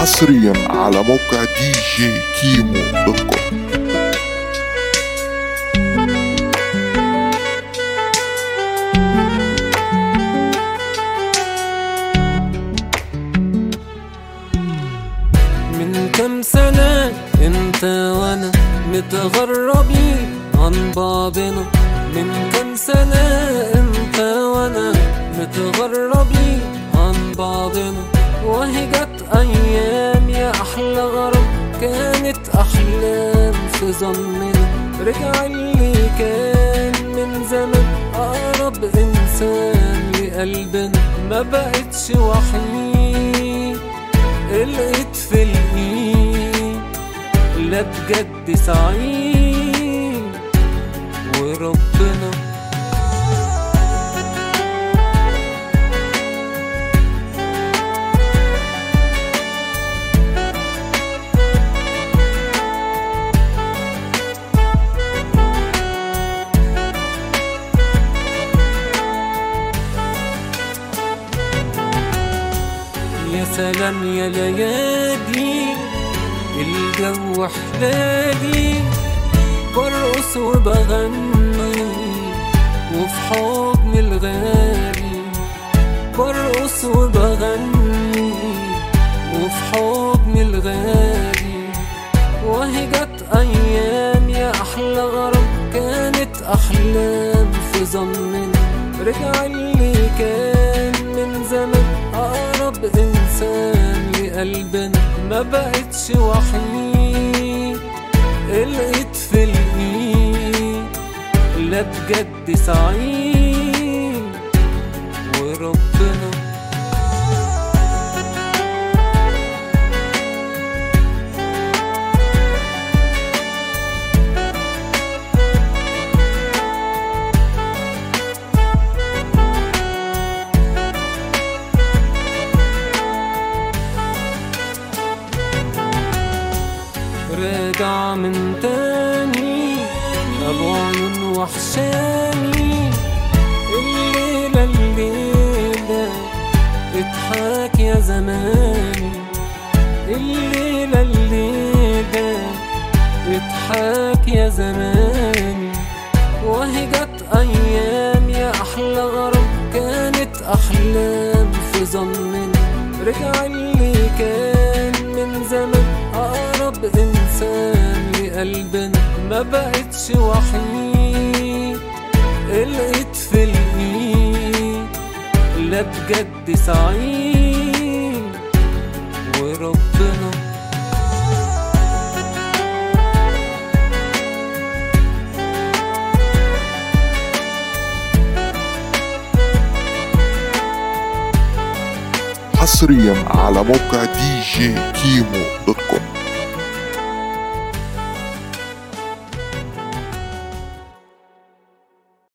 حصريا على موقع دي جي كيمو دوت كوم من كم سنة انت وانا متغربين عن بعضنا من كم سنة انت وانا متغربين عن بعضنا وهي جت ايام يا احلى غرب كانت احلام في ظننا رجع اللي كان من زمان اقرب انسان لقلبنا ما بقتش وحيد لقيت في الايد لا بجد سعيد وربنا يا سلام يا ليالي الجو حلالي برقص وبغني وفي حضن الغالي برقص وبغني وفي حضن الغالي وهي جت ايام يا احلى غرام كانت احلام في ظننا رجع اللي كان من زمان اقرب انسان لقلبنا ما بقتش وحيد لقيت في الايد لا بجد سعيد وربنا راجع من تاني ابو عيون وحشاني الليلة الليلة اضحك يا زماني الليلة الليلة اضحك يا زماني وهي جت ايام يا احلى غرام كانت احلام في ظننا رجع اللي كان من زمان اقرب انسان لقلبنا ما بقتش وحيد لقيت في الايد لا بجد سعيد وربنا حصريا على موقع دي جي كيمو دوت كوم